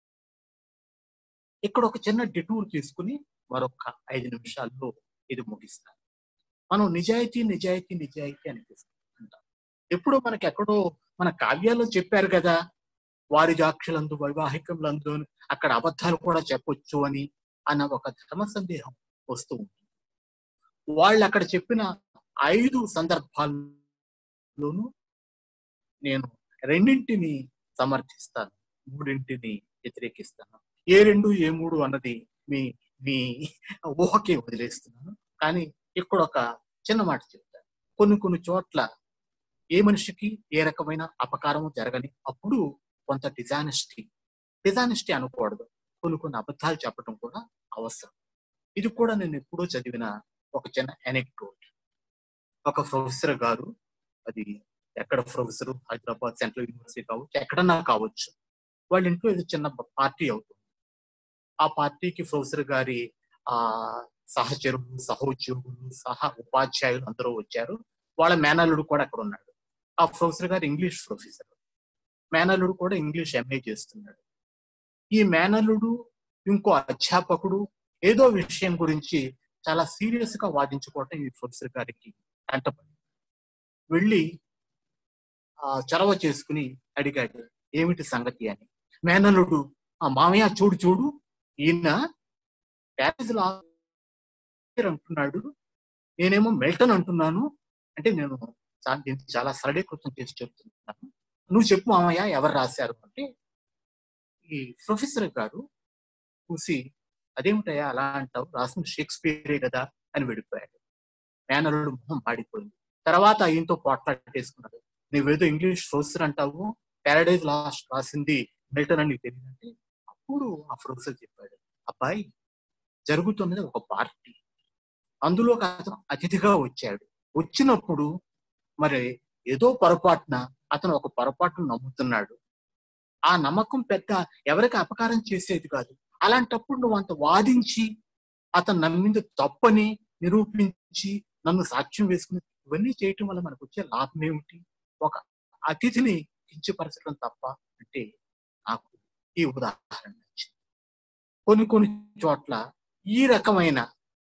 ఇక్కడ ఒక చిన్న డిటూర్ తీసుకుని మరొక ఐదు నిమిషాల్లో ఇది ముగిస్తాను మనం నిజాయితీ నిజాయితీ నిజాయితీ అనిపిస్తుంటాం ఎప్పుడో మనకి ఎక్కడో మన కావ్యాల్లో చెప్పారు కదా వారి జాక్షలందు వైవాహికములందు అక్కడ అబద్ధాలు కూడా చెప్పొచ్చు అని అన్న ఒక ధర్మ సందేహం వస్తూ ఉంటుంది వాళ్ళు అక్కడ చెప్పిన ఐదు సందర్భాల్లోనూ నేను రెండింటిని సమర్థిస్తాను మూడింటిని వ్యతిరేకిస్తాను ఏ రెండు ఏ మూడు అన్నది మీ మీ ఊహకే వదిలేస్తున్నాను కానీ ఇక్కడ ఒక చిన్న మాట చెప్తాను కొన్ని కొన్ని చోట్ల ఏ మనిషికి ఏ రకమైన అపకారము జరగని అప్పుడు కొంత డిజానెస్టీ డిజానెస్టీ అనకూడదు కొన్ని కొన్ని అబద్ధాలు చెప్పడం కూడా అవసరం ఇది కూడా నేను ఎప్పుడో చదివిన ఒక చిన్న ఎనెక్టోట్ ఒక ప్రొఫెసర్ గారు అది ఎక్కడ ప్రొఫెసర్ హైదరాబాద్ సెంట్రల్ యూనివర్సిటీ కావచ్చు ఎక్కడన్నా కావచ్చు వాళ్ళ ఇంట్లో ఇది చిన్న పార్టీ అవుతుంది ఆ పార్టీకి ప్రొఫెసర్ గారి ఆ సహచరులు సహోద్యోగులు సహ ఉపాధ్యాయులు అందరూ వచ్చారు వాళ్ళ మేనల్లుడు కూడా అక్కడ ఉన్నాడు ఆ ప్రొఫెసర్ గారు ఇంగ్లీష్ ప్రొఫెసర్ మేనల్లుడు కూడా ఇంగ్లీష్ ఎంఏ చేస్తున్నాడు ఈ మేనల్లుడు ఇంకో అధ్యాపకుడు ఏదో విషయం గురించి చాలా సీరియస్ గా వాదించుకోవటం ఈ ప్రొఫెసర్ గారికి కంటపడి వెళ్ళి ఆ చొరవ చేసుకుని అడిగాడు ఏమిటి సంగతి అని మేనల్లుడు ఆ మామయ్య చూడు చూడు ఈయన ప్యారిస్ లా అంటున్నాడు నేనేమో మెల్టన్ అంటున్నాను అంటే నేను చా- దీనికి చాలా సరళీకృతం చేసి చెప్తున్నాను నువ్వు చెప్పు మామయ్య ఎవరు రాశారు అంటే ఈ ప్రొఫెసర్ గారు చూసి అదేమిటయ్యా అలా అంటావు రాసిన షేక్స్పియరే కదా అని వెళ్ళిపోయాడు మేనరుడు మొహం మాడిపోయింది తర్వాత ఈయనతో పోట్లాటేసుకున్నాడు నువ్వేదో ఇంగ్లీష్ ప్రొఫెసర్ అంటావు పారాడైజ్ లాస్ట్ రాసింది మిల్టన్ అని నీకు తెలియదంటే అప్పుడు ఆ ప్రొఫెసర్ చెప్పాడు అబ్బాయి జరుగుతున్నది ఒక పార్టీ అందులో ఒక అతను అతిథిగా వచ్చాడు వచ్చినప్పుడు మరి ఏదో పొరపాటున అతను ఒక పొరపాటును నమ్ముతున్నాడు ఆ నమ్మకం పెద్ద ఎవరికి అపకారం చేసేది కాదు అలాంటప్పుడు నువ్వు అంత వాదించి అతను నమ్మింది తప్పని నిరూపించి నన్ను సాక్ష్యం వేసుకుని ఇవన్నీ చేయటం వల్ల మనకు వచ్చే లాభం ఏమిటి ఒక అతిథిని కించపరచడం తప్ప అంటే నాకు ఈ ఉదాహరణ నచ్చింది కొన్ని కొన్ని చోట్ల ఈ రకమైన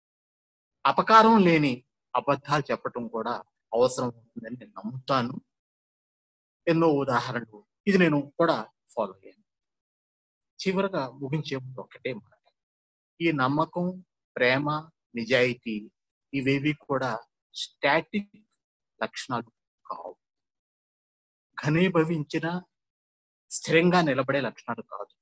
అపకారం లేని అబద్ధాలు చెప్పటం కూడా అవసరం ఉంటుందని నేను నమ్ముతాను ఎన్నో ఉదాహరణలు ఇది నేను కూడా ఫాలో అయ్యాను చివరగా ముగించే ముందు ఒకటే మాట ఈ నమ్మకం ప్రేమ నిజాయితీ ఇవేవి కూడా స్టాటిక్ లక్షణాలు కావు ఘనీభవించిన స్థిరంగా నిలబడే లక్షణాలు కాదు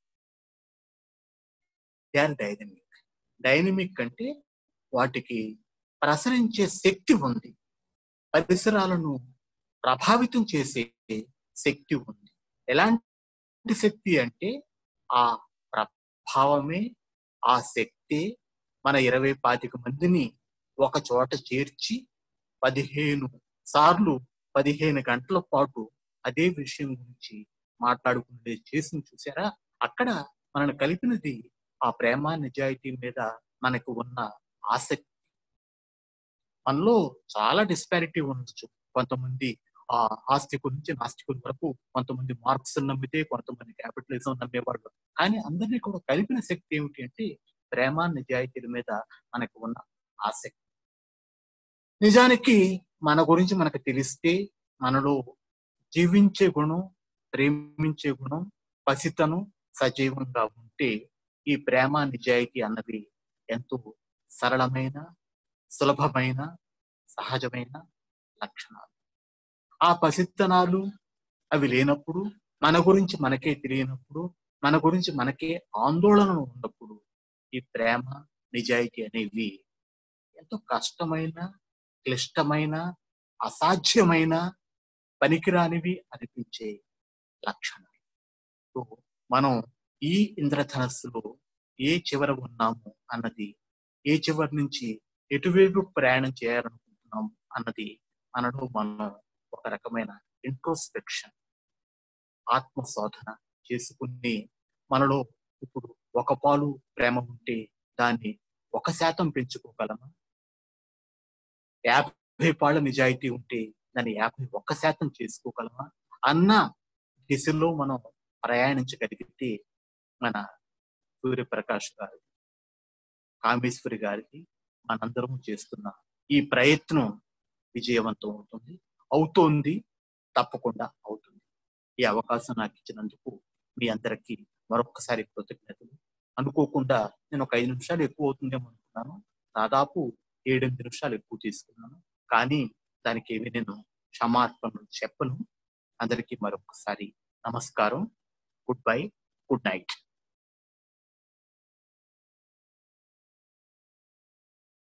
దే ఆర్ డైనమిక్ డైనమిక్ అంటే వాటికి ప్రసరించే శక్తి ఉంది పరిసరాలను ప్రభావితం చేసే శక్తి ఉంది ఎలాంటి శక్తి అంటే ఆ ప్రభావమే ఆ శక్తి మన ఇరవై పాతిక మందిని ఒక చోట చేర్చి పదిహేను సార్లు పదిహేను గంటల పాటు అదే విషయం గురించి మాట్లాడుకునే చేసి చూసారా అక్కడ మనల్ని కలిపినది ఆ ప్రేమ నిజాయితీ మీద మనకు ఉన్న ఆసక్తి మనలో చాలా డిస్పారిటీ ఉండొచ్చు కొంతమంది ఆ ఆస్తికుల నుంచి నాస్తికుల వరకు కొంతమంది మార్క్స్ నమ్మితే కొంతమంది క్యాపిటలిజం నమ్మేవాళ్ళు కానీ అందరినీ కూడా కలిపిన శక్తి ఏమిటి అంటే ప్రేమ నిజాయితీల మీద మనకు ఉన్న ఆసక్తి నిజానికి మన గురించి మనకు తెలిస్తే మనలో జీవించే గుణం ప్రేమించే గుణం పసితను సజీవంగా ఉంటే ఈ ప్రేమ నిజాయితీ అన్నవి ఎంతో సరళమైన సులభమైన సహజమైన లక్షణాలు ఆ పసిత్తనాలు అవి లేనప్పుడు మన గురించి మనకే తెలియనప్పుడు మన గురించి మనకే ఆందోళన ఉన్నప్పుడు ఈ ప్రేమ నిజాయితీ అనేవి ఎంతో కష్టమైన క్లిష్టమైన అసాధ్యమైన పనికిరానివి అనిపించే లక్షణాలు సో మనం ఈ ఇంద్రధనస్సులో ఏ చివర ఉన్నాము అన్నది ఏ చివరి నుంచి ఎటువైపు ప్రయాణం చేయాలనుకుంటున్నాము అన్నది మనలో మనం ఒక రకమైన ఇంట్రోస్పెక్షన్ ఆత్మ శోధన చేసుకుని మనలో ఇప్పుడు ఒక పాలు ప్రేమ ఉంటే దాన్ని ఒక శాతం పెంచుకోగలమా యాభై పాళ్ళ నిజాయితీ ఉంటే దాన్ని యాభై ఒక్క శాతం చేసుకోగలమా అన్న దిశలో మనం ప్రయాణించగలిగితే మన సూర్యప్రకాష్ గారి కామేశ్వరి గారికి మనందరం చేస్తున్న ఈ ప్రయత్నం విజయవంతం అవుతుంది అవుతోంది తప్పకుండా అవుతుంది ఈ అవకాశం నాకు ఇచ్చినందుకు మీ అందరికీ మరొకసారి కృతజ్ఞతలు అనుకోకుండా నేను ఒక ఐదు నిమిషాలు ఎక్కువ అవుతుందేమో అనుకున్నాను దాదాపు ఏడెనిమిది నిమిషాలు ఎక్కువ తీసుకున్నాను కానీ దానికి ఏమి నేను క్షమార్పణలు చెప్పను అందరికీ మరొకసారి నమస్కారం గుడ్ బై గుడ్ నైట్